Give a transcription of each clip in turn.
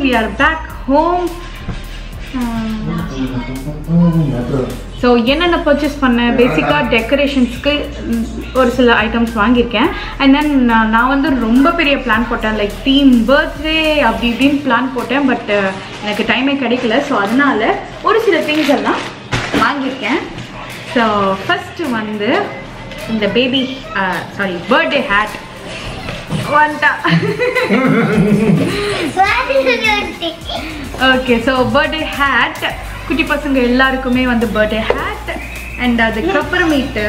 We are back home so என்னென்ன purchase பண்ணேன் பேசிக்காக டெக்கரேஷன்ஸ்க்கு ஒரு சில ஐட்டம்ஸ் வாங்கியிருக்கேன் அண்ட் தென் நான் வந்து ரொம்ப பெரிய பிளான் போட்டேன் லைக் தீம் பர்த்டே அப்படி இப்படின்னு பிளான் போட்டேன் பட் எனக்கு டைமே கிடைக்கல ஸோ அதனால ஒரு சில திங்ஸ் எல்லாம் வாங்கியிருக்கேன் ஸோ ஃபஸ்ட்டு வந்து இந்த பேபி சாரி பர்த்டே ஹேட் வந்துட்டா ஓகே ஸோ பர்த்டே ஹேட் குட்டி பசங்க எல்லாருக்குமே வந்து பர்த்டே ஹேட் அண்ட் அதுக்கப்புறமேட்டு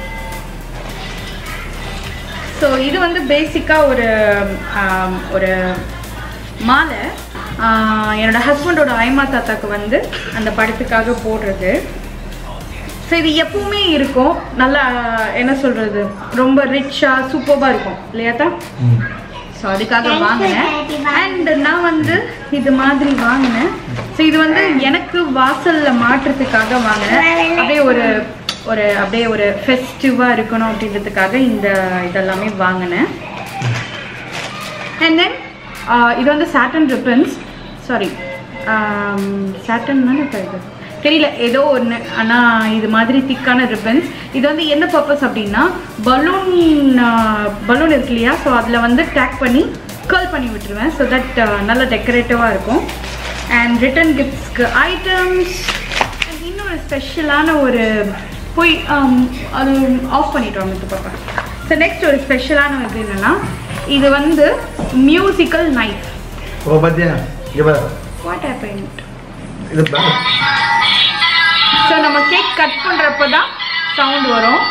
ஸோ இது வந்து பேசிக்காக ஒரு ஆம், ஒரு மாலை ஆஹ், என்னோட ஹஸ்பண்டோட ஐமா தாத்தாக்கு வந்து அந்த படத்துக்காக போடுறது ஸோ இது எப்பவுமே இருக்கும் நல்லா என்ன சொல்கிறது ரொம்ப ரிச்சாக சூப்பராக இருக்கும் இல்லையாத்தா ஸோ அதுக்காக Thank you, வாங்கினேன் Daddy. அண்ட் நான் வந்து இது மாதிரி வாங்கினேன் ஸோ இது வந்து எனக்கு வாசல்ல மாட்டுறதுக்காக வாங்கினேன் அப்படியே ஒரு ஒரு அப்படியே ஒரு ஃபெஸ்டிவாக இருக்கணும் அப்படின்றதுக்காக இந்த இதெல்லாமே வாங்கினேன் அண்ட் தென் இது வந்து சாட்டன் ரிப்பன்ஸ் சாரி சாட்டன் தானே இப்போ இது தெரியல ஏதோ ஒன்று ஆனால் இது மாதிரி திக்கான ரிப்பன்ஸ் இது வந்து என்ன பர்பஸ் அப்படின்னா பலூன் பலூன் இருக்கு இல்லையா ஸோ அதில் வந்து டேக் பண்ணி கர்ல் பண்ணி விட்டுருவேன் ஸோ தட் நல்ல டெக்கரேட்டிவாக இருக்கும் அண்ட் ரிட்டன் கிஃப்ட்ஸ்க்கு ஐட்டம்ஸ் அண்ட் இன்னொரு ஸ்பெஷலான ஒரு போய் um, அது ஆஃப் பண்ணிட்டோம் இது பாப்பா ஸோ நெக்ஸ்ட் ஒரு ஸ்பெஷலான இது என்னென்னா இது வந்து மியூசிக்கல் நைஃப் ஓ பாத்தியா இங்க பாரு வாட் ஹேப்பன் இது பாரு ஸோ நம்ம கேக் கட் பண்ணுறப்ப தான் சவுண்ட் வரும்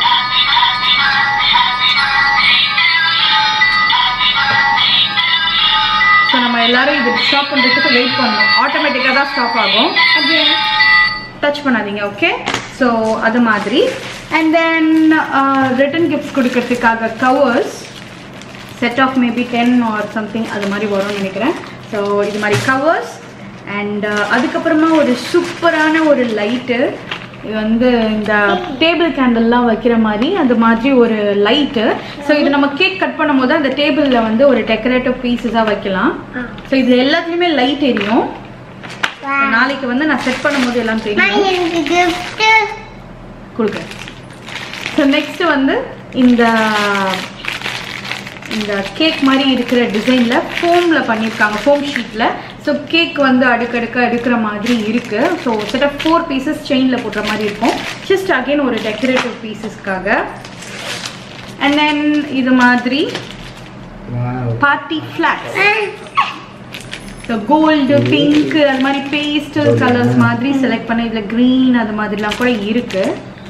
ஸோ நம்ம எல்லாரும் இது ஸ்டாப் பண்ணுறதுக்கு வெயிட் பண்ணணும் ஆட்டோமேட்டிக்காக தான் ஸ்டாப் ஆகும் டச் பண்ணாதீங்க ஓகே ஸோ அது மாதிரி அண்ட் தென் ரிட்டன் கிஃப்ட்ஸ் கொடுக்கறதுக்காக covers set of maybe ten or something அது மாதிரி வரும்னு நினைக்கிறேன் ஸோ இது மாதிரி கவர்ஸ் அண்ட் அதுக்கப்புறமா ஒரு சூப்பரான ஒரு லைட்டு இது வந்து இந்த டேபிள் கேண்டல்லாம் வைக்கிற மாதிரி அந்த மாதிரி ஒரு லைட்டு ஸோ இது நம்ம கேக் கட் பண்ணும்போது அந்த டேபிளில் வந்து ஒரு டெக்கரேட்டிவ் பீசஸாக வைக்கலாம் ஸோ இது எல்லாத்துலேயுமே லைட் எரியும் நாளைக்கு வந்து நான் செட் பண்ணும்போது எல்லாம் தெரியும் எனக்கு gift கொடுக்குறேன் ஸோ நெக்ஸ்ட் வந்து இந்த இந்த கேக் மாதிரி இருக்கிற டிசைனில் ஃபோமில் பண்ணியிருக்காங்க ஃபோம் ஷீட்டில் ஸோ கேக் வந்து அடுக்கடுக்க எடுக்கிற மாதிரி இருக்குது so set of four pieces செயினில் போடுற மாதிரி இருக்கும் ஜஸ்ட் அகைன் ஒரு டெக்கரேட்டிவ் பீசஸ்க்காக அண்ட் தென் இது மாதிரி wow party flags so gold pink அது மாதிரி பேஸ்டல் கலர்ஸ் மாதிரி செலக்ட் பண்ண இதில் க்ரீன் அது மாதிரிலாம் கூட இருக்குது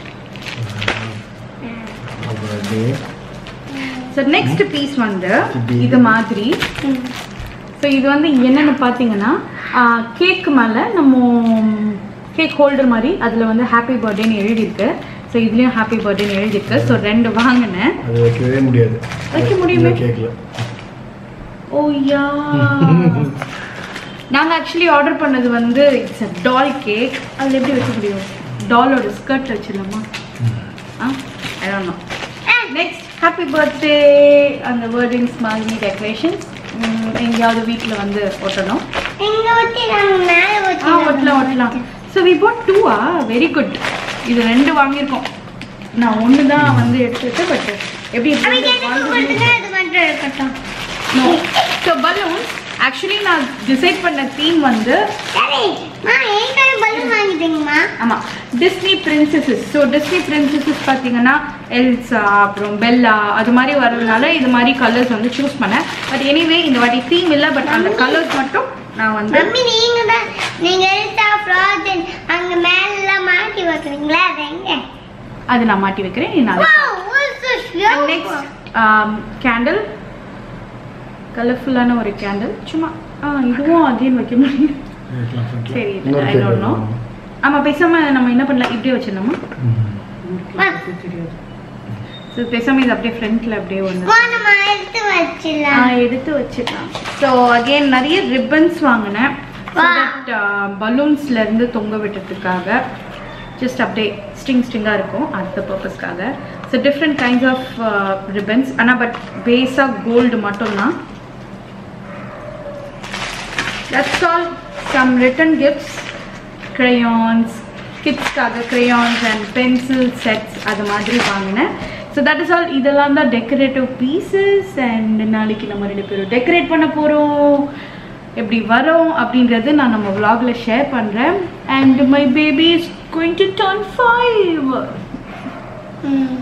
அவ்வளவு ஸோ நெக்ஸ்ட் பீஸ் வந்து இது மாதிரி ஸோ இது வந்து என்னென்னு பார்த்தீங்கன்னா கேக் மேலே நம்ம கேக் ஹோல்டர் மாதிரி அதில் வந்து ஹாப்பி பர்த்டேன்னு எழுதியிருக்கு ஸோ இதுலேயும் ஹாப்பி பர்த்டேன்னு எழுதியிருக்கு ஸோ ரெண்டு வாங்கினேன் அது வைக்கவே முடியாது வைக்க முடியுமே? கேட்கல ஓ யா நாங்கள் ஆக்சுவலி ஆர்டர் பண்ணது வந்து இட்ஸ் அ டால் கேக் அதில் எப்படி வைக்க முடியும் டாலோட ஸ்கர்ட் வச்சிடலாமா ஆ ஐ நெக்ஸ்ட் ஹாப்பி பர்த்டே அந்த வேர்டிங்ஸ் மாதிரி டெக்கரேஷன்ஸ் எங்கேயாவது வீட்டில் வந்து ஒட்டணும் எங்க ஒட்டி நாங்க மேல ஆ ஒட்டலாம் ஒட்டலாம் ஸோ வி போட் டூவா வெரி குட் இது ரெண்டு வாங்கியிருக்கோம் நான் ஒன்று தான் வந்து எடுத்துட்டு பட் எப்படி அப்படி இருக்கு? எனக்கு கொடுத்துங்க அது மட்டும் இருக்கட்டும் No. ஸோ பலூன்ஸ் ஆக்சுவலி நான் டிசைட் பண்ண தீம் வந்து சரி மா என்கிட்ட பலூன் வாங்கிட்டீங்கம்மா ஆமாம் Disney princesses so Disney princesses பார்த்தீங்கன்னா எல்சா அப்புறம் பெல்லா அது மாதிரி வர்றதுனால இது மாதிரி கலர்ஸ் வந்து சூஸ் பண்ணேன் பட் எனிவே இந்த வாட்டி தீம் இல்லை பட் அந்த கலர்ஸ் மட்டும் நான் வந்து மம்மி நீங்க தான் நீங்க எடுத்தா ஃப்ராஜன் அங்க மேல எல்லாம் மாட்டி வைக்கிறீங்களா அது எங்க அது நான் மாட்டி வைக்கிறேன் நீ நாளைக்கு Wow, what's this beautiful? Next candle கலர்ஃபுல்லான ஒரு கேண்டில் சும்மா ஆ இதுவும் அகைன் வைக்க முடியும் வைக்கலாம், வைக்கலாம். சரி இன்னொரு ஐ cake டோன்ட் நோ வைக்கலாம். ஆமாம் பேசாம நம்ம என்ன பண்ணலாம் இப்படியே வச்சிடலாமா ம். வா. ஸோ பேசாம இது அப்படியே ஃப்ரண்ட்ல அப்படியே ஒன்று வா, நம்ம எடுத்து வச்சிடலாம் ஆ, எடுத்து வச்சிடலாம் ஸோ அகைன் நிறைய ரிப்பன்ஸ் வாங்கினேன் Wow. பலூன்ஸ்ல இருந்து தொங்க விட்டுறதுக்காக ஜஸ்ட் அப்படியே ஸ்ட்ரிங் ஸ்ட்ரிங்காக இருக்கும் அந்த பர்பஸ்க்காக so different kinds of ribbons ஆனால் பட் பேஸாக கோல்டு மட்டும்தான் that's all some return gifts crayons கிட்ஸ்க்காக crayons அண்ட் பென்சில் செட்ஸ் அது மாதிரி வாங்கினேன் ஸோ தட் இஸ் ஆல் இதெல்லாம் தான் டெக்கரேட்டிவ் பீசஸ் அண்ட் நாளைக்கு நம்ம ரெண்டு பேரும் டெக்கரேட் பண்ண போகிறோம் எப்படி வரோம் அப்படின்றது நான் நம்ம vlogல ஷேர் பண்ணுறேன் and my baby is going to turn five ம்.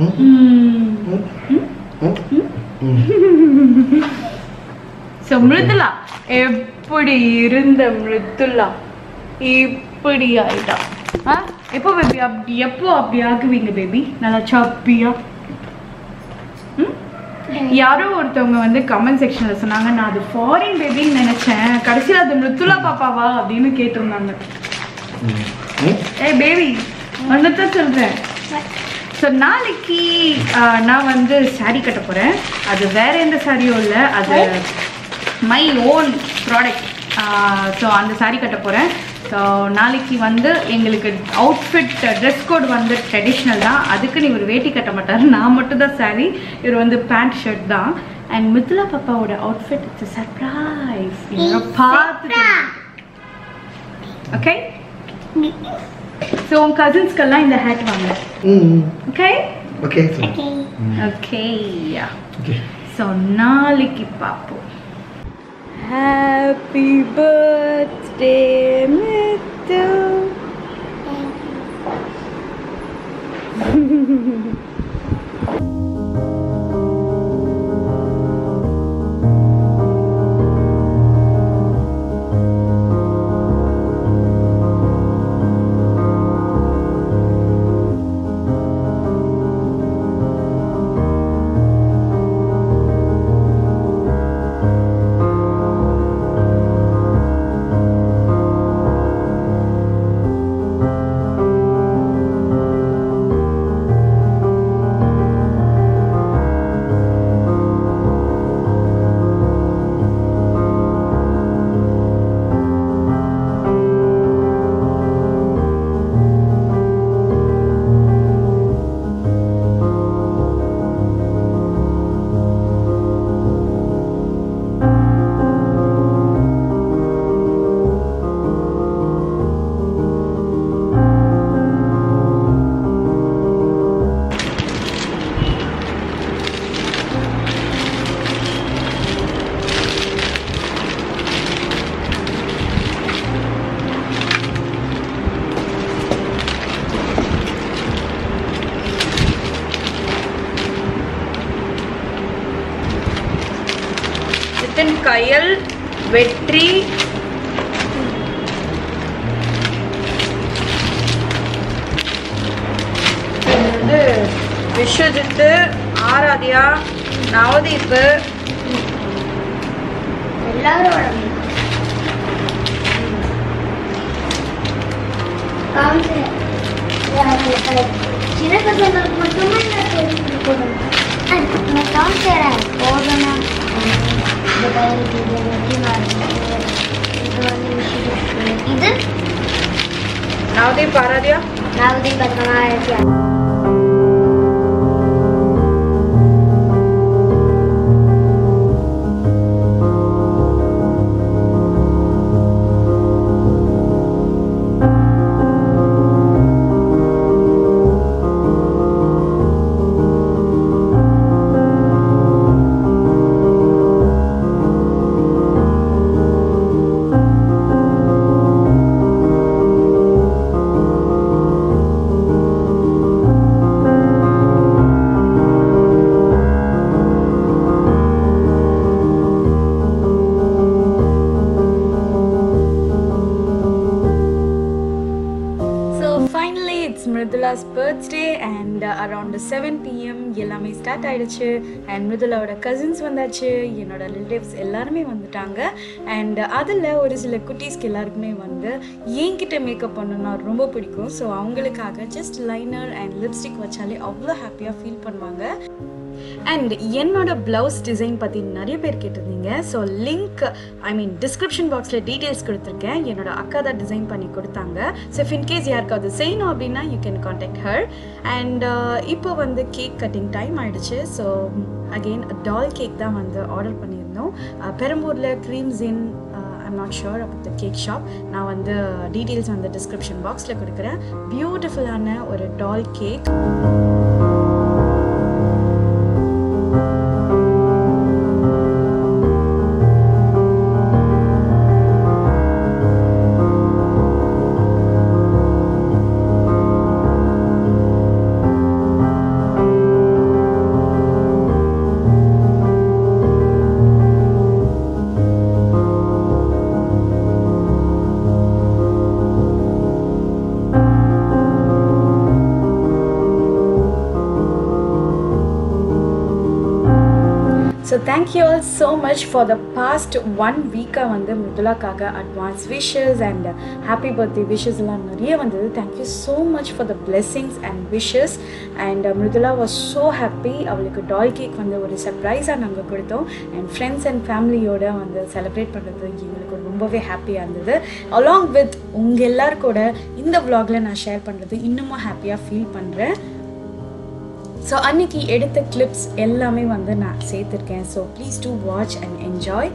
ஸோ மிருதுலா எப்படி இருந்த மிருதுலா இப்படி ஆயிட்டா ஆ எப்போ பேபி அப்படி எப்போ அப்படி ஆகுவீங்க பேபி நல்லா சப்பியா ம்? யாரோ ஒருத்தவங்க வந்து கமெண்ட் செக்ஷன்ல சொன்னாங்க நான் அது ஃபாரின் பேபின்னு நினைச்சேன் கடைசியில் அது மிருதுலா பாப்பாவா அப்படின்னு கேட்டிருந்தாங்க ஏய் பேபி வந்துட்டு சொல்றேன் ஸோ நாளைக்கு ஆஹ், நான் வந்து saree கட்ட போகிறேன் அது வேற எந்த சாரியும் இல்லை அது மை ஓன் ப்ராடக்ட் ஸோ அந்த saree கட்ட போகிறேன் ஸோ நாளைக்கு வந்து எங்களுக்கு அவுட்ஃபிட் ட்ரெஸ் கோட் வந்து ட்ரெடிஷ்னல் தான் அதுக்கு நீ ஒரு வேட்டி கட்ட மாட்டார் நான் மட்டும் தான் saree இவர் வந்து பேண்ட் ஷர்ட் தான் அண்ட் மிதுலா பாப்பாவோட அவுட்ஃபிட் இட்ஸ் சர்ப்ரைஸ் பார்த்து ஓகே ஸோ உன் கசின்ஸ்க்கெல்லாம் இந்த ஹேட் வாங்க okay okay Okay. Okay yeah okay so நாளைக்கு பார்ப்போம் ஹாப்பி பர்த்டே மித்து சித்தன் கயல் வெற்றி இது வந்து விஸ்வஜித்து ஆராத்யா நவதீப் எல்லாரோட காமிச்சு சின்ன பசங்களுக்கு மட்டுமே நான் தெரிஞ்சு போடணும் நான் காமிச்சுறேன் போதனா இது கையில் இது வெட்டி மாறுது இது வந்து விஷயம் இது நவதீப் ஆராத்யா நாவதி பத்மநாயக்கியா so finally it's Mridula's birthday and around seven PM எல்லாமே ஸ்டார்ட் ஆயிடுச்சு அண்ட் மிருதுலாவோட கசின்ஸ் வந்தாச்சு என்னோட ரிலேட்டிவ்ஸ் எல்லாருமே வந்துட்டாங்க அண்ட் அதில் ஒரு சில குட்டீஸ்க்கு எல்லாருக்குமே வந்து என்கிட்ட மேக்கப் பண்ணணும்னா ரொம்ப பிடிக்கும் ஸோ அவங்களுக்காக ஜஸ்ட் லைனர் அண்ட் லிப்ஸ்டிக் வச்சாலே அவ்வளோ ஹாப்பியாக ஃபீல் பண்ணுவாங்க அண்ட் என்னோட ப்ளவுஸ் டிசைன் பற்றி நிறைய பேர் கேட்டிருந்தீங்க so link I mean description பாக்ஸில் டீட்டெயில்ஸ் கொடுத்துருக்கேன் என்னோட அக்கா தான் டிசைன் பண்ணி கொடுத்தாங்க ஸோ இஃப் இன்கேஸ் யாருக்காவது செய்யணும் அப்படின்னா you can contact her and இப்போ வந்து கேக் கட்டிங் டைம் ஆயிடுச்சு ஸோ அகெயின் டால் கேக் தான் வந்து ஆர்டர் பண்ணியிருந்தோம் அஹ், பெரம்பூரில் creams in I I'm not sure about the cake shop நான் வந்து டீட்டெயில்ஸ் வந்து டிஸ்கிரிப்ஷன் பாக்ஸில் கொடுக்குறேன் பியூட்டிஃபுல்லான ஒரு doll cake so thank you all so much for the past one வீக்காக வந்து மிருதுலாக்காக advance wishes and happy birthday wishes எல்லாம் நிறைய வந்தது thank you so much for the blessings and wishes and Mridula was so happy அவளுக்கு டால் கேக் வந்து ஒரு சர்ப்ரைஸாக நாங்கள் கொடுத்தோம் அண்ட் ஃப்ரெண்ட்ஸ் அண்ட் ஃபேமிலியோட வந்து செலிப்ரேட் பண்ணுறது எங்களுக்கு ரொம்பவே ஹாப்பியாக இருந்தது அலாங் வித் உங்கள் எல்லாருக்கூட இந்த vlogல நான் ஷேர் பண்ணுறது இன்னமும் ஹாப்பியாக ஃபீல் பண்ணுறேன் ஸோ அன்னைக்கு எடுத்த கிளிப்ஸ் எல்லாமே வந்து நான் சேர்த்துருக்கேன் so please do watch and enjoy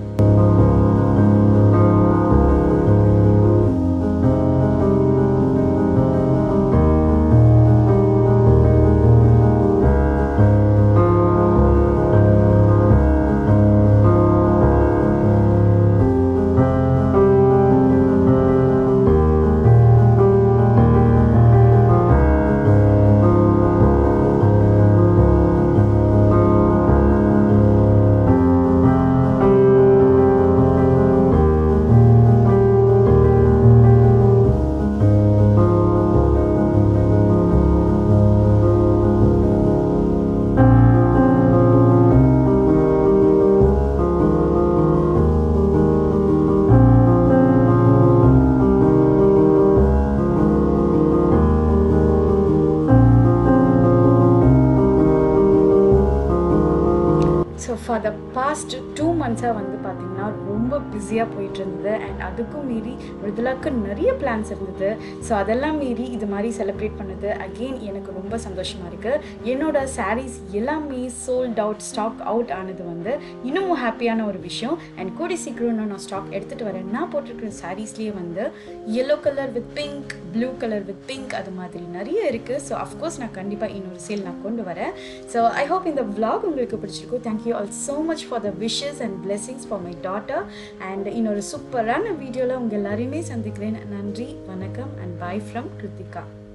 so for the past two மந்த்ஸாக வந்து பார்த்திங்கன்னா ரொம்ப பிஸியாக போயிட்டு இருந்தது அண்ட் அதுக்கும் மீறி மிருதுலாக்கு நிறைய பிளான்ஸ் இருந்தது ஸோ அதெல்லாம் மீறி இது மாதிரி செலிப்ரேட் பண்ணது அகெயின் எனக்கு ரொம்ப சந்தோஷமாக இருக்குது என்னோட சாரீஸ் எல்லாமே சோல்ட் அவுட் ஸ்டாக் அவுட் ஆனது வந்து இன்னமும் ஹாப்பியான ஒரு விஷயம் அண்ட் கூடி சீக்கிரம் நான் ஸ்டாக் எடுத்துகிட்டு வரேன் நான் போட்டிருக்கிற சாரீஸ்லேயே வந்து yellow colour with pink blue colour with pink அது மாதிரி நிறைய இருக்குது ஸோ அஃப்கோர்ஸ் நான் கண்டிப்பாக இன்னொரு சேல் நான் கொண்டு வரேன் ஸோ ஐ ஹோப் இந்த vlog உங்களுக்கு பிடிச்சிருக்கும் thank you all so much for the wishes and blessings for my daughter and இன்னொரு சூப்பரான வீடியோவில் உங்கள் எல்லாரையுமே சந்திக்கிறேன் நன்றி வணக்கம் அண்ட் பை ஃப்ரம் கிருத்திகா